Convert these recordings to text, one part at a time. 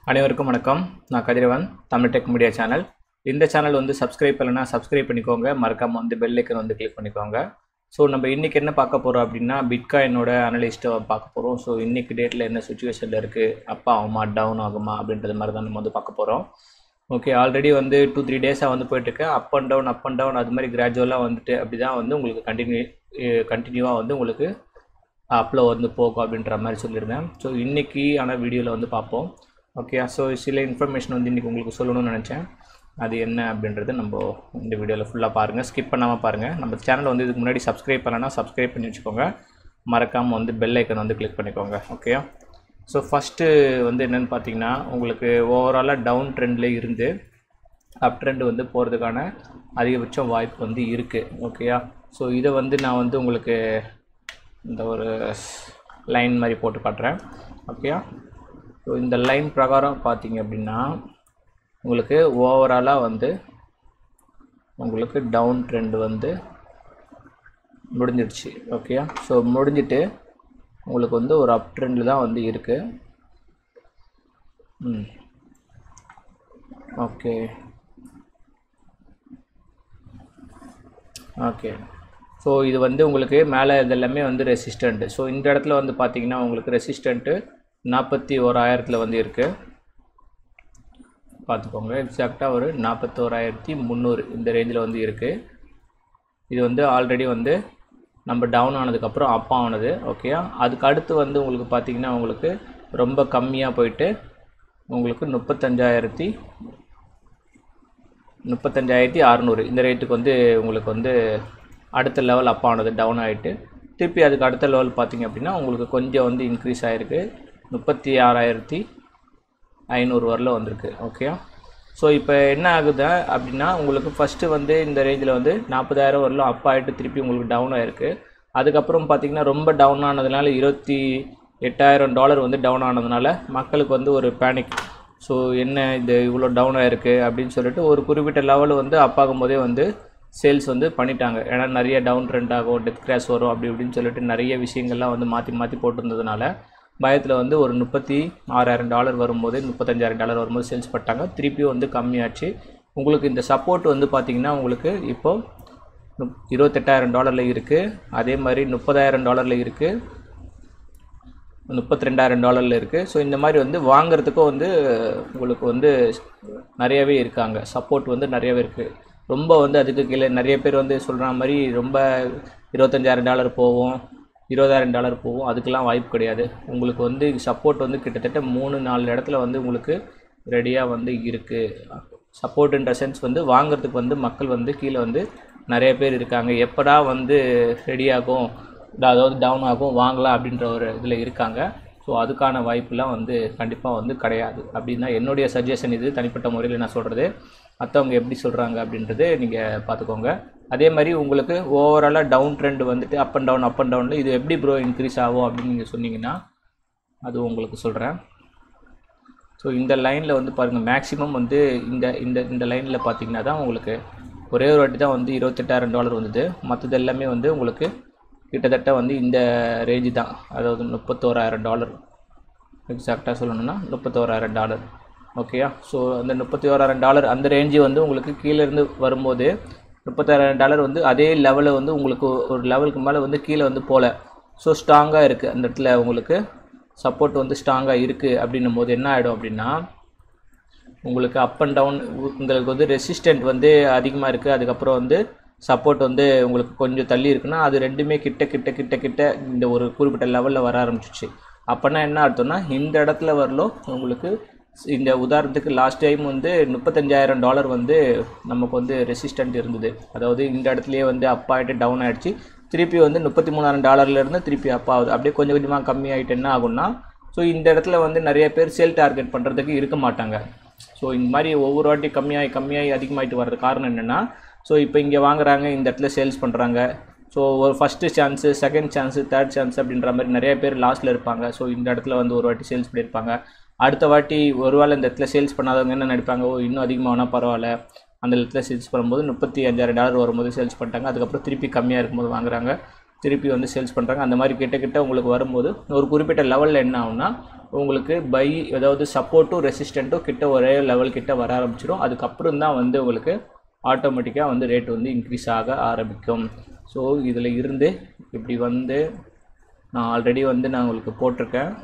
அனைவருக்கும் வணக்கம் நான் Kathiravan Tamil tech media channel இந்த சேனல் வந்து சப்ஸ்கிரைப் பண்ணலைன்னா சப்ஸ்கிரைப் பண்ணிக்கோங்க மறக்காமல் வந்து பெல் ஐக்கன் வந்து கிளிக் பண்ணிக்கோங்க ஸோ நம்ம இன்றைக்கி என்ன பார்க்க போகிறோம் அப்படின்னா பிட்காயினோட அனலிஸ்ட்டை பார்க்க போகிறோம் ஸோ இன்றைக்கி டேட்டில் என்ன சுச்சுவேஷனில் இருக்குது அப் ஆகுமா டவுன் ஆகுமா அப்படின்றது மாதிரி தான் நம்ம வந்து பார்க்க போகிறோம் ஓகே ஆல்ரெடி வந்து டூ த்ரீ டேஸாக வந்து போயிட்டுருக்கு up and down up and down அது மாதிரி கிராஜுவலாக வந்துட்டு அப்படி தான் வந்து உங்களுக்கு கண்டினியூ கண்டினியூவாக வந்து உங்களுக்கு அப்பில் வந்து போகும் அப்படின்ற மாதிரி சொல்லியிருந்தேன் ஸோ இன்றைக்கி ஆன வீடியோவில் வந்து பார்ப்போம் ஓகே ஸோ சில இன்ஃபர்மேஷன் வந்து இன்றைக்கி உங்களுக்கு சொல்லணும்னு நினச்சேன் அது என்ன அப்படின்றது நம்ம இந்த வீடியோவில் ஃபுல்லாக பாருங்கள் ஸ்கிப் பண்ணாமல் பாருங்கள் நம்ம சேனல் வந்து இதுக்கு முன்னாடி சப்ஸ்கிரைப் பண்ணலன்னா சப்ஸ்கிரைப் பண்ணி வச்சுக்கோங்க மறக்காமல் வந்து பெல் ஐக்கன் வந்து கிளிக் பண்ணிக்கோங்க ஓகே ஸோ ஃபஸ்ட்டு வந்து என்னென்னு பார்த்தீங்கன்னா உங்களுக்கு ஓவராலாக டவுன் ட்ரெண்டில் இருந்து அப் ட்ரெண்ட் வந்து போகிறதுக்கான அதிகபட்சம் வாய்ப்பு வந்து இருக்குது ஓகேயா ஸோ இதை வந்து நான் வந்து உங்களுக்கு இந்த ஒரு லைன் மாதிரி போட்டு காட்டுறேன் ஓகேயா ஸோ இந்த லைன் பிரகாரம் பார்த்தீங்க அப்படின்னா உங்களுக்கு ஓவராலாக வந்து உங்களுக்கு டவுன் ட்ரெண்ட் வந்து முடிஞ்சிடுச்சு ஓகேயா ஸோ முடிஞ்சிட்டு உங்களுக்கு வந்து ஒரு அப் ட்ரெண்டில் தான் வந்து இருக்குது ம் ஓகே ஓகே ஸோ இது வந்து உங்களுக்கு மேலே இதெல்லாமே வந்து ரெசிஸ்டண்ட்டு ஸோ இந்த இடத்துல வந்து பார்த்தீங்கன்னா உங்களுக்கு ரெசிஸ்டண்ட்டு நாற்பத்தி ஓராயிரத்தில் வந்து இருக்குது பார்த்துக்கோங்க எக்ஸாக்டாக ஒரு நாற்பத்தோராயிரத்தி முந்நூறு இந்த ரேஞ்சில் வந்து இருக்குது இது வந்து ஆல்ரெடி வந்து நம்ம டவுன் ஆனதுக்கப்புறம் அப் ஆனது ஓகேயா அதுக்கு அடுத்து வந்து உங்களுக்கு பார்த்தீங்கன்னா உங்களுக்கு ரொம்ப கம்மியாக போயிட்டு உங்களுக்கு முப்பத்தஞ்சாயிரத்தி முப்பத்தஞ்சாயிரத்தி அறநூறு இந்த ரேட்டுக்கு வந்து உங்களுக்கு வந்து அடுத்த லெவல் அப் ஆனது டவுன் ஆகிட்டு திருப்பி அதுக்கு அடுத்த லெவல் பார்த்தீங்க அப்படின்னா உங்களுக்கு கொஞ்சம் வந்து இன்க்ரீஸ் ஆகிருக்கு முப்பத்தி ஆறாயிரத்தி ஐநூறு வரல வந்திருக்கு ஓகே ஸோ இப்போ என்ன ஆகுது அப்படின்னா உங்களுக்கு ஃபஸ்ட்டு வந்து இந்த ரேஞ்சில் வந்து நாற்பதாயிரம் வரலும் அப் ஆகிட்டு திருப்பி உங்களுக்கு டவுன் ஆகிருக்கு அதுக்கப்புறம் பார்த்திங்கன்னா ரொம்ப டவுன் ஆனதுனால இருபத்தி எட்டாயிரம் டாலர் வந்து டவுன் ஆனதுனால மக்களுக்கு வந்து ஒரு பேனிக் ஸோ என்ன இது இவ்வளோ டவுன் ஆகிருக்கு அப்படின்னு சொல்லிட்டு ஒரு குறிப்பிட்ட லெவல் வந்து அப்பாகும் போதே வந்து சேல்ஸ் வந்து பண்ணிட்டாங்க ஏன்னா நிறைய டவுன் ட்ரெண்ட் ஆகும் டெத் கிராஷ் வரும் அப்படி இப்படின்னு சொல்லிட்டு நிறைய விஷயங்கள்லாம் வந்து மாற்றி மாற்றி போட்டிருந்ததுனால பயத்தில் வந்து ஒரு முப்பத்தி ஆறாயிரம் டாலர் வரும்போது முப்பத்தஞ்சாயிரம் டாலர் வரும்போது சேல்ஸ் பண்ணிட்டாங்க திருப்பியும் வந்து கம்மியாச்சு உங்களுக்கு இந்த சப்போர்ட் வந்து பார்த்திங்கன்னா உங்களுக்கு இப்போது இருபத்தெட்டாயிரம் டாலரில் இருக்குது அதே மாதிரி முப்பதாயிரம் டாலரில் இருக்குது முப்பத்தி ரெண்டாயிரம் டாலரில் இருக்குது ஸோ இந்த மாதிரி வந்து வாங்குறதுக்கும் வந்து உங்களுக்கு வந்து நிறையவே இருக்காங்க சப்போர்ட் வந்து நிறையவே இருக்குது ரொம்ப வந்து அதுக்கு கீழே நிறைய பேர் வந்து சொல்கிற மாதிரி ரொம்ப இருபத்தஞ்சாயிரம் டாலர் போவோம் இருபதாயிரம் டாலர் போகும் அதுக்கெலாம் வாய்ப்பு கிடையாது உங்களுக்கு வந்து சப்போர்ட் வந்து கிட்டத்தட்ட மூணு நாலு இடத்துல வந்து உங்களுக்கு ரெடியாக வந்து இருக்குது சப்போர்ட்டுன்ற சென்ஸ் வந்து வாங்குறதுக்கு வந்து மக்கள் வந்து கீழே வந்து நிறைய பேர் இருக்காங்க எப்படா வந்து ரெடியாகும் அதாவது டவுன் ஆகும் வாங்கலாம் அப்படின்ற ஒரு இதில் இருக்காங்க ஸோ அதுக்கான வாய்ப்புலாம் வந்து கண்டிப்பாக வந்து கிடையாது அப்படின்னா என்னுடைய சஜஷன் இது தனிப்பட்ட முறையில் நான் சொல்கிறது மற்றவங்க எப்படி சொல்கிறாங்க அப்படின்றது நீங்கள் பார்த்துக்கோங்க அதே மாதிரி உங்களுக்கு ஓவராலாக டவுன் ட்ரெண்ட் வந்துட்டு up and down up and டவுனில் இது எப்படி ப்ரோ இன்க்ரீஸ் ஆகும் அப்படின்னு நீங்கள் சொன்னீங்கன்னா அது உங்களுக்கு சொல்கிறேன் ஸோ இந்த லைனில் வந்து பாருங்கள் மேக்ஸிமம் வந்து இந்த இந்த இந்த லைனில் பார்த்தீங்கன்னா தான் உங்களுக்கு ஒரே ஒரு வாட்டி தான் வந்து இருபத்தெட்டாயிரம் டாலர் வந்தது மற்றது எல்லாமே வந்து உங்களுக்கு கிட்டத்தட்ட வந்து இந்த ரேஞ்சு தான் அதாவது முப்பத்தோராயிரம் டாலர் எக்ஸாக்டாக சொல்லணும்னா முப்பத்தோராயிரம் டாலர் ஓகேயா ஸோ அந்த முப்பத்தி ஓராயிரம் டாலர் அந்த ரேஞ்சு வந்து உங்களுக்கு கீழேருந்து வரும்போது முப்பத்தாயிரம் டாலர் வந்து அதே லெவலில் வந்து உங்களுக்கு ஒரு லெவலுக்கு மேலே வந்து கீழே வந்து போகல ஸோ ஸ்ட்ராங்காக இருக்குது அந்த இடத்துல உங்களுக்கு சப்போர்ட் வந்து ஸ்ட்ராங்காக இருக்குது அப்படின்னும் போது என்ன ஆகிடும் அப்படின்னா உங்களுக்கு அப் அண்ட் டவுன் உங்களுக்கு வந்து ரெசிஸ்டண்ட் வந்து அதிகமாக இருக்குது அதுக்கப்புறம் வந்து சப்போர்ட் வந்து உங்களுக்கு கொஞ்சம் தள்ளி இருக்குன்னா அது ரெண்டுமே கிட்ட கிட்ட கிட்ட கிட்ட இந்த ஒரு குறிப்பிட்ட லெவலில் வர ஆரம்பிச்சிச்சு அப்போனா என்ன அர்த்தம்னா இந்த இடத்துல வரலும் உங்களுக்கு இந்த உதாரணத்துக்கு லாஸ்ட் டைம் வந்து முப்பத்தஞ்சாயிரம் டாலர் வந்து நமக்கு வந்து ரெசிஸ்டண்ட் இருந்தது அதாவது இந்த இடத்துலையே வந்து அப் ஆகிட்டு டவுன் ஆகிடுச்சு திருப்பி வந்து முப்பத்தி மூணாயிரம் டாலர்லேருந்து திருப்பி அப் ஆகுது அப்படியே கொஞ்சம் கொஞ்சமாக கம்மி ஆகிட்டு என்ன ஆகும்னா ஸோ இந்த இடத்துல வந்து நிறைய பேர் சேல் டார்கெட் பண்ணுறதுக்கு இருக்க மாட்டாங்க ஸோ இந்த மாதிரி ஒவ்வொரு வாட்டி கம்மியாகி கம்மியாகி அதிகமாகிட்டு வர்றது காரணம் என்னென்னா ஸோ இப்போ இங்கே வாங்குறாங்க இந்த இடத்துல சேல்ஸ் பண்ணுறாங்க ஸோ ஒரு first chance second chance third chance அப்படின்ற மாதிரி நிறைய பேர் லாஸ்ட்டில் இருப்பாங்க ஸோ இந்த இடத்துல வந்து ஒரு வாட்டி சேல்ஸ் பண்ணியிருப்பாங்க அடுத்த வாட்டி ஒரு வேளை இந்த இடத்துல சேல்ஸ் பண்ணாதவங்க என்ன நினைப்பாங்க ஓ இன்னும் அதிகமாகனா பரவாயில்ல அந்த இடத்துல சேல்ஸ் பண்ணும்போது முப்பத்தி அஞ்சாயிரம் டாலர் வரும்போது சேல்ஸ் பண்ணிட்டாங்க அதுக்கப்புறம் திருப்பி கம்மியாக இருக்கும்போது வாங்குறாங்க திருப்பி வந்து சேல்ஸ் பண்ணுறாங்க அந்த மாதிரி கிட்ட கிட்ட உங்களுக்கு வரும்போது ஒரு குறிப்பிட்ட லெவலில் என்ன ஆகும்னா உங்களுக்கு பை அதாவது சப்போர்ட்டும் ரெசிஸ்டண்ட்டும் கிட்ட ஒரே லெவல் கிட்ட வர ஆரம்பிச்சிடும் அதுக்கப்புறம் தான் வந்து உங்களுக்கு ஆட்டோமேட்டிக்காக வந்து ரேட் வந்து இன்க்ரீஸ் ஆக ஆரம்பிக்கும் ஸோ இதில் இருந்து இப்படி வந்து நான் ஆல்ரெடி வந்து நான் உங்களுக்கு போட்டிருக்கேன்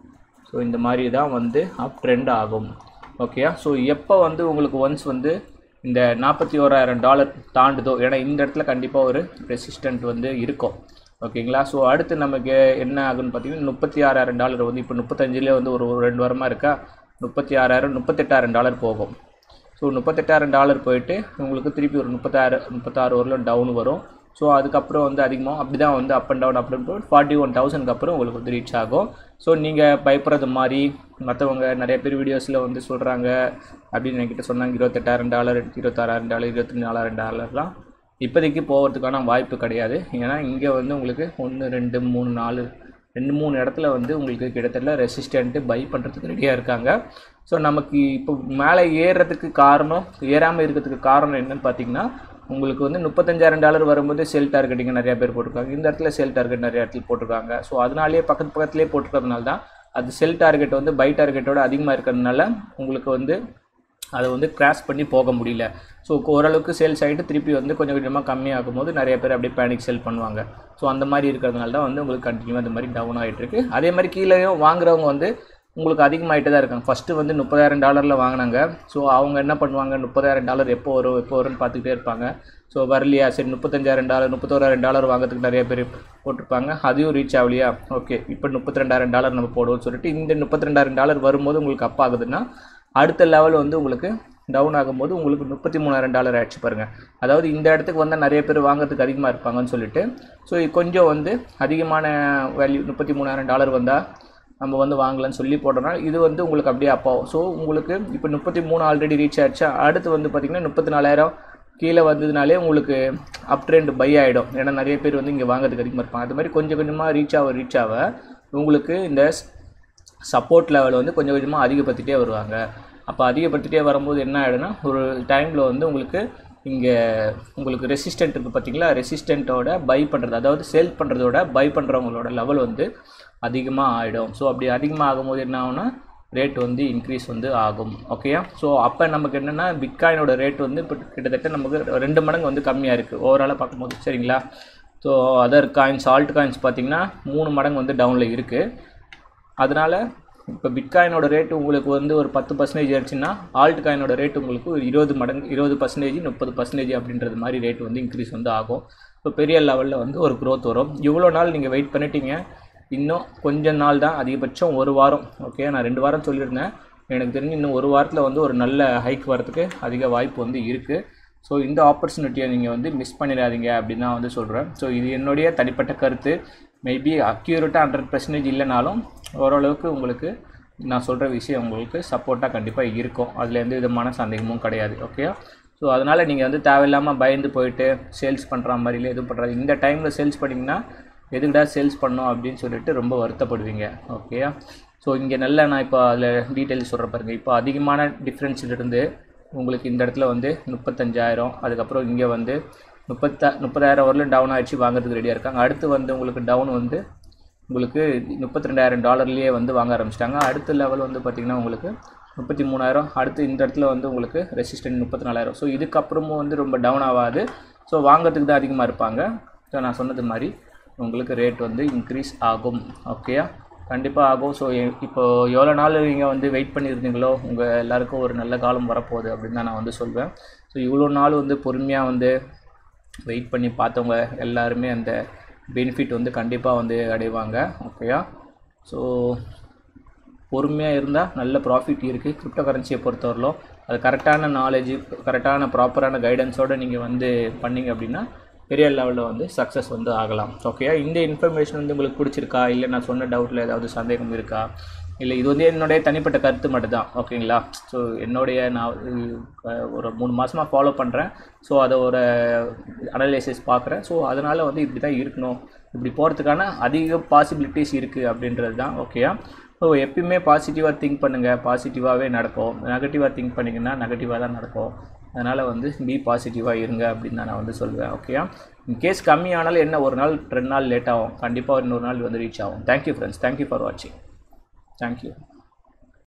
ஸோ இந்த மாதிரி தான் வந்து அப் ட்ரெண்ட் ஆகும் ஓகேயா ஸோ எப்போ வந்து உங்களுக்கு ஒன்ஸ் வந்து இந்த நாற்பத்தி ஓராயிரம் டாலர் தாண்டுதோ ஏன்னா இந்த இடத்துல கண்டிப்பாக ஒரு ரெசிஸ்டண்ட் வந்து இருக்கும் ஓகேங்களா ஸோ அடுத்து நமக்கு என்ன ஆகுன்னு பார்த்தீங்கன்னா முப்பத்தி ஆறாயிரம் டாலர் வந்து இப்போ முப்பத்தஞ்சிலே வந்து ஒரு ஒரு ரெண்டு வாரமாக இருக்கா முப்பத்தி ஆறாயிரம் முப்பத்தெட்டாயிரம் டாலர் போகும் ஸோ முப்பத்தெட்டாயிரம் டாலர் போயிட்டு உங்களுக்கு திருப்பி ஒரு முப்பத்தாறு முப்பத்தாறு வரலும் டவுன் வரும் ஸோ அதுக்கப்புறம் வந்து அதிகமாக அப்படி தான் வந்து up and down up and down forty one தௌசண்ட்க்கு அப்புறம் உங்களுக்கு வந்து ரீச் ஆகும் ஸோ நீங்கள் பயப்படுறது மாதிரி மற்றவங்க நிறைய பேர் வீடியோஸில் வந்து சொல்கிறாங்க அப்படின்னு என்கிட்ட சொன்னாங்க இருபத்தெட்டாயிரம் டாலர் இருபத்தாறாயிரம் டாலர் இருபத்தி நாலாயிரம் டாலர்லாம் இப்போதைக்கு போகிறதுக்கான வாய்ப்பு கிடையாது ஏன்னா இங்கே வந்து உங்களுக்கு ஒன்று ரெண்டு மூணு நாலு ரெண்டு மூணு இடத்துல வந்து உங்களுக்கு கிட்டத்தட்ட ரெசிஸ்டண்ட்டு பை பண்ணுறதுக்கு ரெடியாக இருக்காங்க ஸோ நமக்கு இப்போ மேலே ஏறுறதுக்கு காரணம் ஏறாமல் இருக்கிறதுக்கு காரணம் என்னன்னு பார்த்தீங்கன்னா உங்களுக்கு வந்து முப்பத்தஞ்சாயிரம் டாலர் வரும்போது செல் டார்கெட்டிங் நிறைய பேர் போட்டிருக்காங்க இந்த இடத்துல செல் டார்கெட் நிறைய இடத்துல போட்டிருக்காங்க ஸோ அதனாலேயே பக்கத்து பக்கத்துலேயே போட்டிருக்கிறதுனால தான் அது செல் டார்கெட் வந்து பை டார்கெட்டோட அதிகமாக இருக்கிறதுனால உங்களுக்கு வந்து அதை வந்து கிராஸ் பண்ணி போக முடியல ஸோ ஓரளவுக்கு சேல்ஸ் ஆகிட்டு திருப்பி வந்து கொஞ்சம் கொஞ்சமாக கம்மியாகும் போது நிறைய பேர் அப்படியே பேனிக் செல் பண்ணுவாங்க ஸோ அந்த மாதிரி இருக்கிறதுனால தான் வந்து உங்களுக்கு கண்டினியூவாக இந்த மாதிரி டவுன் ஆகிட்டு இருக்கு அதே மாதிரி கீழேயும் வாங்குறவங்க வந்து உங்களுக்கு அதிகமாகிட்டு தான் இருக்காங்க ஃபஸ்ட்டு வந்து முப்பதாயிரம் டாலரில் வாங்கினாங்க ஸோ அவங்க என்ன பண்ணுவாங்க முப்பதாயிரம் டாலர் எப்போ வரும் எப்போ வரும்னு பார்த்துக்கிட்டே இருப்பாங்க ஸோ வரலையா சரி முப்பத்தஞ்சாயிரம் டாலர் முப்பத்தோராயிரம் டாலர் வாங்குறதுக்கு நிறைய பேர் போட்டிருப்பாங்க அதையும் ரீச் ஆகலையா ஓகே இப்போ முப்பத்தி ரெண்டாயிரம் டாலர் நம்ம போடுவோம்னு சொல்லிட்டு இந்த முப்பத்தி ரெண்டாயிரம் டாலர் வரும்போது உங்களுக்கு அப் ஆகுதுன்னா அடுத்த லெவல் வந்து உங்களுக்கு டவுன் ஆகும்போது உங்களுக்கு முப்பத்தி மூணாயிரம் டாலர் ஆயிடுச்சு பாருங்கள் அதாவது இந்த இடத்துக்கு வந்தால் நிறைய பேர் வாங்குறதுக்கு அதிகமாக இருப்பாங்கன்னு சொல்லிட்டு ஸோ கொஞ்சம் வந்து அதிகமான வேல்யூ முப்பத்தி மூணாயிரம் டாலர் வந்தால் நம்ம வந்து வாங்கலாம்னு சொல்லி போடுறோம்னா இது வந்து உங்களுக்கு அப்படியே அப்பாவும் ஸோ உங்களுக்கு இப்போ முப்பத்தி மூணு ஆல்ரெடி ரீச் ஆயிடுச்சா அடுத்து வந்து பார்த்திங்கன்னா முப்பத்தி நாலாயிரம் கீழே வந்ததுனாலே உங்களுக்கு அப் ட்ரெண்ட் பை ஆகிடும் ஏன்னா நிறைய பேர் வந்து இங்கே வாங்குறதுக்கு அதிகமாக இருப்பாங்க அது மாதிரி கொஞ்சம் கொஞ்சமாக ரீச் ஆக ரீச் ஆக உங்களுக்கு இந்த சப்போர்ட் லெவல் வந்து கொஞ்சம் கொஞ்சமாக அதிகப்படுத்திட்டே வருவாங்க அப்போ அதிகப்படுத்திட்டே வரும்போது என்ன ஆகிடும்னா ஒரு டைமில் வந்து உங்களுக்கு இங்கே உங்களுக்கு ரெசிஸ்டன்ட் இருக்குது பார்த்தீங்களா ரெசிஸ்டண்ட்டோட பை பண்ணுறது அதாவது சேல் பண்ணுறதோட பை பண்ணுறவங்களோட லெவல் வந்து அதிகமாக ஆகிடும் ஸோ அப்படி அதிகமாக ஆகும்போது என்ன ஆகும்னா ரேட் வந்து இன்க்ரீஸ் வந்து ஆகும் ஓகேயா ஸோ அப்போ நமக்கு என்னென்னா பிட்காயினோட ரேட் வந்து இப்போ கிட்டத்தட்ட நமக்கு ரெண்டு மடங்கு வந்து கம்மியாக இருக்குது ஓவராலாக பார்க்கும்போது சரிங்களா so other coins alt coins பார்த்தீங்கன்னா மூணு மடங்கு வந்து டவுனில் இருக்குது அதனால் இப்போ பிட்காயினோட ரேட்டு உங்களுக்கு வந்து ஒரு பத்து பர்சன்டேஜ் ஆயிடுச்சுன்னா ஆல்ட் காயினோட ரேட் உங்களுக்கு ஒரு இருபது மடங்கு இருபது பர்சன்டேஜ் முப்பது பர்சன்டேஜ் அப்படின்றது மாதிரி ரேட் வந்து இன்க்ரீஸ் வந்து ஆகும் இப்போ பெரிய லெவலில் வந்து ஒரு க்ரோத் வரும் இவ்வளோ நாள் நீங்கள் வெயிட் பண்ணிட்டீங்க இன்னும் கொஞ்ச நாள் தான் அதிகபட்சம் ஒரு வாரம் ஓகே நான் ரெண்டு வாரம் சொல்லியிருந்தேன் எனக்கு தெரிஞ்சு இன்னும் ஒரு வாரத்தில் வந்து ஒரு நல்ல ஹைக் வரதுக்கு அதிக வாய்ப்பு வந்து இருக்குது ஸோ இந்த ஆப்பர்ச்சுனிட்டியை நீங்கள் வந்து மிஸ் பண்ணிடாதீங்க அப்படின்னு தான் வந்து சொல்கிறேன் ஸோ இது என்னுடைய தனிப்பட்ட கருத்து மேபி அக்யூரேட்டாக ஹண்ட்ரட் பர்சன்டேஜ் இல்லைனாலும் ஓரளவுக்கு உங்களுக்கு நான் சொல்கிற விஷயம் உங்களுக்கு சப்போர்ட்டாக கண்டிப்பாக இருக்கும் அதில் எந்த விதமான சந்தேகமும் கிடையாது ஓகே ஸோ அதனால் நீங்கள் வந்து தேவையில்லாமல் பயந்து போயிட்டு சேல்ஸ் பண்ணுற மாதிரில எதுவும் பண்ணுறாது இந்த டைமில் சேல்ஸ் பண்ணிங்கன்னா எதுக்குடா சேல்ஸ் பண்ணோம் அப்படின்னு சொல்லிட்டு ரொம்ப வருத்தப்படுவீங்க ஓகேயா ஸோ இங்கே நல்ல நான் இப்போ அதில் டீட்டெயில்ஸ் சொல்கிற பாருங்க இப்போ அதிகமான டிஃப்ரென்ஸ்லேருந்து உங்களுக்கு இந்த இடத்துல வந்து முப்பத்தஞ்சாயிரம் அதுக்கப்புறம் இங்கே வந்து முப்பத்தா முப்பதாயிரம் வரலும் டவுன் ஆகிடுச்சு வாங்குறதுக்கு ரெடியாக இருக்காங்க அடுத்து வந்து உங்களுக்கு டவுன் வந்து உங்களுக்கு முப்பத்தி ரெண்டாயிரம் டாலர்லேயே வந்து வாங்க ஆரம்பிச்சிட்டாங்க அடுத்த லெவல் வந்து பார்த்திங்கன்னா உங்களுக்கு முப்பத்தி மூணாயிரம் அடுத்து இந்த இடத்துல வந்து உங்களுக்கு ரெசிஸ்டன்ட் முப்பத்தி நாலாயிரம் ஸோ இதுக்கப்புறமும் வந்து ரொம்ப டவுன் ஆகாது ஸோ வாங்குறதுக்கு தான் அதிகமாக இருப்பாங்க ஸோ நான் சொன்னது மாதிரி உங்களுக்கு ரேட் வந்து இன்க்ரீஸ் ஆகும் ஓகேயா கண்டிப்பாக ஆகும் ஸோ இப்போ எவ்வளோ நாள் நீங்கள் வந்து வெயிட் பண்ணியிருந்தீங்களோ உங்கள் எல்லாருக்கும் ஒரு நல்ல காலம் வரப்போகுது அப்படின்னு தான் நான் வந்து சொல்வேன் ஸோ இவ்வளோ நாள் வந்து பொறுமையாக வந்து வெயிட் பண்ணி பார்த்தவங்க எல்லாருமே அந்த பெனிஃபிட் வந்து கண்டிப்பாக வந்து அடைவாங்க ஓகேயா ஸோ பொறுமையாக இருந்தால் நல்ல ப்ராஃபிட் இருக்குது கிரிப்டோ கரன்சியை பொறுத்தவரையிலும் அது கரெக்டான நாலேஜ் கரெக்டான ப்ராப்பரான கைடன்ஸோடு நீங்கள் வந்து பண்ணீங்க அப்படின்னா பெரிய லெவலில் வந்து சக்ஸஸ் வந்து ஆகலாம் ஓகேயா இந்த இன்ஃபர்மேஷன் வந்து உங்களுக்கு பிடிச்சிருக்கா இல்லை நான் சொன்ன டவுட்டில் ஏதாவது சந்தேகம் இருக்கா இல்லை இது வந்து என்னுடைய தனிப்பட்ட கருத்து மட்டும் தான் ஓகேங்களா ஸோ என்னுடைய நான் அஹ், ஒரு மூணு மாதமாக ஃபாலோ பண்ணுறேன் ஸோ அதை ஒரு அனலைசிஸ் பார்க்குறேன் ஸோ அதனால் வந்து இப்படி தான் இருக்கணும் இப்படி போகிறதுக்கான அதிக பாசிபிலிட்டிஸ் இருக்குது அப்படின்றது தான் ஓகேயா ஸோ எப்பயுமே பாசிட்டிவாக திங்க் பண்ணுங்கள் பாசிட்டிவாகவே நடக்கும் நெகட்டிவாக திங்க் பண்ணிங்கன்னா நெகட்டிவாக தான் நடக்கும் அதனால் வந்து பி பாசிட்டிவாக இருங்க அப்படின்னு தான் நான் வந்து சொல்லுவேன் ஓகேயா இன்கேஸ் கம்மியானாலும் என்ன ஒரு நாள் ரெண்டு நாள் லேட் ஆகும் கண்டிப்பாக இன்னொரு நாள் வந்து ரீச் ஆகும் தேங்க்யூ ஃப்ரெண்ட்ஸ் தேங்க்யூ ஃபார் வாட்சிங் தேங்க்யூ